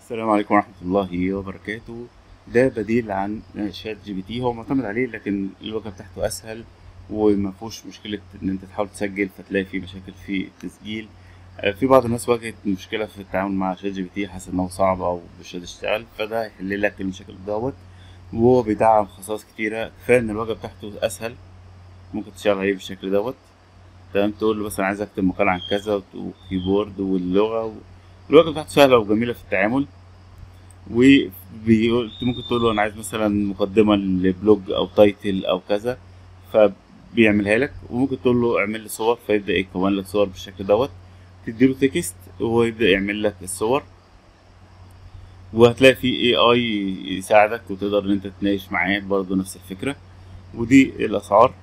السلام عليكم ورحمة الله وبركاته ده بديل عن شات جي بي تي هو معتمد عليه لكن الواجهة بتاعته أسهل وما فيهوش مشكلة إن أنت تحاول تسجل فتلاقي فيه مشاكل في التسجيل آه، في بعض الناس واجهت مشكلة في التعامل مع شات جي بي تي حاسس إنه صعب أو مش هتشتغل فده هيحل لك المشاكل دوت وهو بيدعم خصائص كتيرة كفاية إن الواجهة بتاعته أسهل ممكن تشتغل عليه بالشكل دوت تمام تقول له مثلا عايز أكتب مقال عن كذا وكيبورد واللغة و... الواجهة بتاعته سهلة وجميلة في التعامل وبيقول ممكن تقول له انا عايز مثلا مقدمه لبلوج او تايتل او كذا فبيعملها لك وممكن تقول له اعمل لي صور فيبدا يكون لك صور بالشكل دوت تديله تكست وهو يبدا يعمل لك الصور وهتلاقي في اي اي يساعدك وتقدر ان انت تتناقش معاه برضه نفس الفكره ودي الاسعار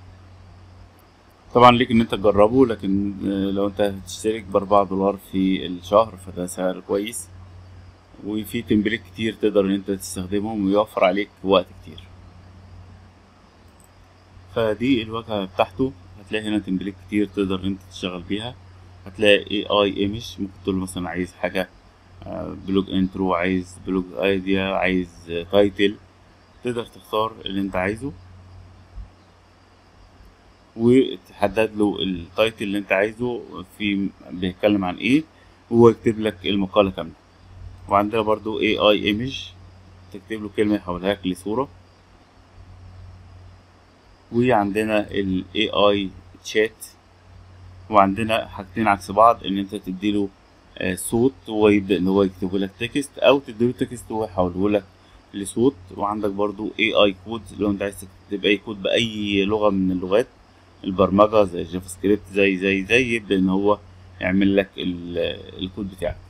طبعا ليك ان انت تجربه لكن آه، لو انت هتشترك باربعة دولار في الشهر فده سعر كويس وفي تمبليت كتير تقدر ان انت تستخدمهم ويوفر عليك وقت كتير فدي الواجهة بتاعته هتلاقي هنا تمبليت كتير تقدر ان انت تشتغل بيها هتلاقي اي اي ايمج ممكن تقول له مثلا عايز حاجة آه، بلوج انترو عايز بلوج ايديا عايز تايتل تقدر تختار اللي انت عايزه وتحدد له التايتل اللي انت عايزه في بيتكلم عن ايه وهو يكتب لك المقالة كاملة وعندنا برضو AI image تكتب له كلمة يحولها لك لصورة وعندنا ال AI chat وعندنا حاجتين عكس بعض ان انت تديله آه، صوت وهو يبدأ ان هو يكتبه لك تكست او تديله تكست وهو يحوله لك لصوت وعندك برضو AI كود لو انت عايز تكتب اي كود باي لغة من اللغات البرمجة زي الجافا سكريبت زي زي زي يبدأ ان هو يعمل لك ال- الكود بتاعك